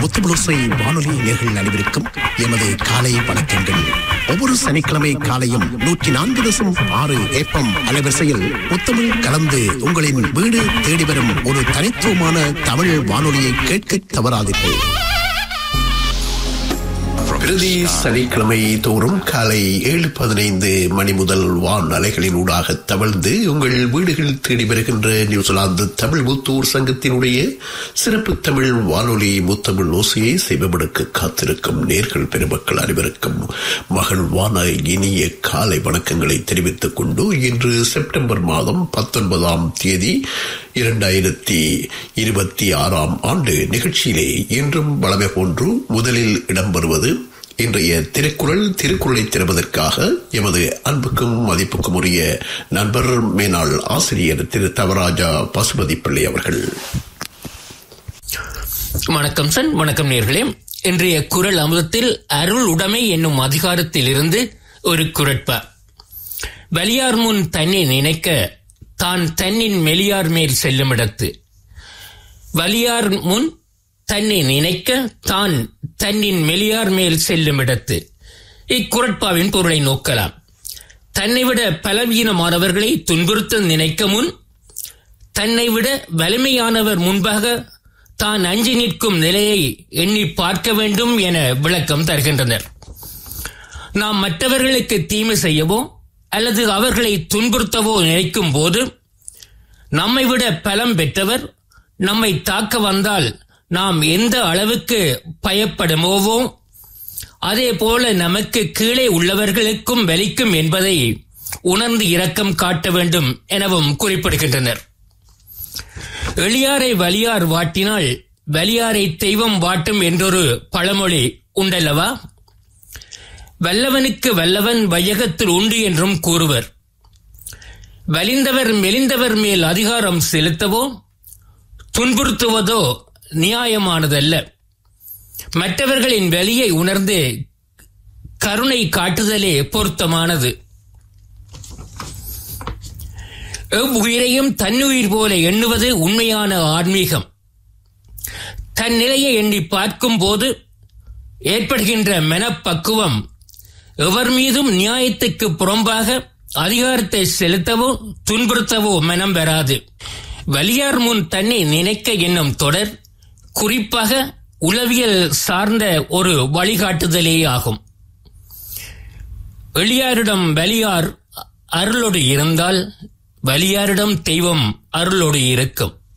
முத்துபுலசை வானொலி நேர்கள் அனைவருக்கும் எமது காலை வணக்கங்கள் ஒவ்வொரு சனிக்கிழமை காலையும் நூற்றி நான்கு தசம் ஆறு ஏப்பம் அலைவரிசையில் முத்தமிழ் கலந்து உங்களின் வீடு தேடி வரும் ஒரு தனித்துவமான தமிழ் வானொலியை கேட்க தவறாதீர்கள் பிரதி சனிக்கிழமை தோறும் காலை ஏழு பதினைந்து மணி முதல் வான் அலைகளின் ஊடாக தவழ்ந்து உங்கள் வீடுகள் தேடி வருகின்ற நியூசிலாந்து தமிழ் முத்தூர் சங்கத்தினுடைய சிறப்பு தமிழ் வானொலி முத்தமிழ் ஓசையை செவமடுக்க காத்திருக்கும் நேர்கள் பெருமக்கள் அனைவருக்கும் மகிழ்வான இனிய காலை வணக்கங்களை தெரிவித்துக் கொண்டு இன்று செப்டம்பர் மாதம் பத்தொன்பதாம் தேதி இரண்டாயிரத்தி இருபத்தி ஆறாம் ஆண்டு நிகழ்ச்சியிலே இன்றும் வளமை போன்று முதலில் இடம்பெறுவது இன்றைய திருக்குறள் திருக்குறளை திறப்பதற்காக எமது அன்புக்கும் மதிப்புக்கும் உரிய நண்பர் மேனாள் ஆசிரியர் திரு தவராஜா பசுபதி பிள்ளை அவர்கள் வணக்கம் சன் வணக்கம் நேர்களே இன்றைய குரல் அமுதத்தில் அருள் உடைமை என்னும் அதிகாரத்தில் இருந்து ஒரு குரட்பா வலியார் முன் தன்னை நினைக்க தான் தன்னின் மெலியார் மேல் செல்லுமிடத்து வலியார் முன் தன்னை நினைக்க தான் தன்னின் மெலியார் மேல் செல்லுமிடத்து இக்குரட்பாவின் பொருளை நோக்கலாம் தன்னை விட பலவீனமானவர்களை துன்புறுத்த நினைக்க முன் தன்னை விட வலிமையானவர் முன்பாக தான் அஞ்சி நிற்கும் நிலையை எண்ணி பார்க்க வேண்டும் என விளக்கம் தருகின்றனர் நாம் மற்றவர்களுக்கு தீமை செய்யவோ அல்லது அவர்களை துன்புறுத்தவோ நினைக்கும் போது நம்மை விட பலம் பெற்றவர் நம்மை தாக்க வந்தால் நாம் எந்த அளவுக்கு பயப்படுமோவோ அதே போல நமக்கு கீழே உள்ளவர்களுக்கும் வலிக்கும் என்பதை உணர்ந்து இரக்கம் காட்ட வேண்டும் எனவும் குறிப்பிடுகின்றனர் எளியாரை வலியார் வாட்டினால் வலியாரை தெய்வம் வாட்டும் என்றொரு பழமொழி உண்டல்லவா வல்லவனுக்கு வல்லவன் வையகத்தில் உண்டு என்றும் கூறுவர் வலிந்தவர் மெலிந்தவர் மேல் அதிகாரம் செலுத்தவோ துன்புறுத்துவதோ நியாயமானதல்ல மற்றவர்களின் வலியை உணர்ந்து கருணை காட்டுதலே பொருத்தமானது எவ்வுயிரையும் தன்னுயிர் போல எண்ணுவது உண்மையான ஆன்மீகம் தன் நிலையை எண்ணி பார்க்கும் போது ஏற்படுகின்ற மனப்பக்குவம் எவர் மீதும் நியாயத்துக்கு புறம்பாக அதிகாரத்தை செலுத்தவோ துன்புறுத்தவோ மனம் பெறாது வலியார் முன் தன்னை நினைக்க என்னும் தொடர் குறிப்பாக உளவியல் சார்ந்த ஒரு வழிகாட்டுதலே ஆகும் எளியாரிடம் வலியார் அருளோடு இருந்தால் வலியாரிடம் தெய்வம் அருளோடு இருக்கும்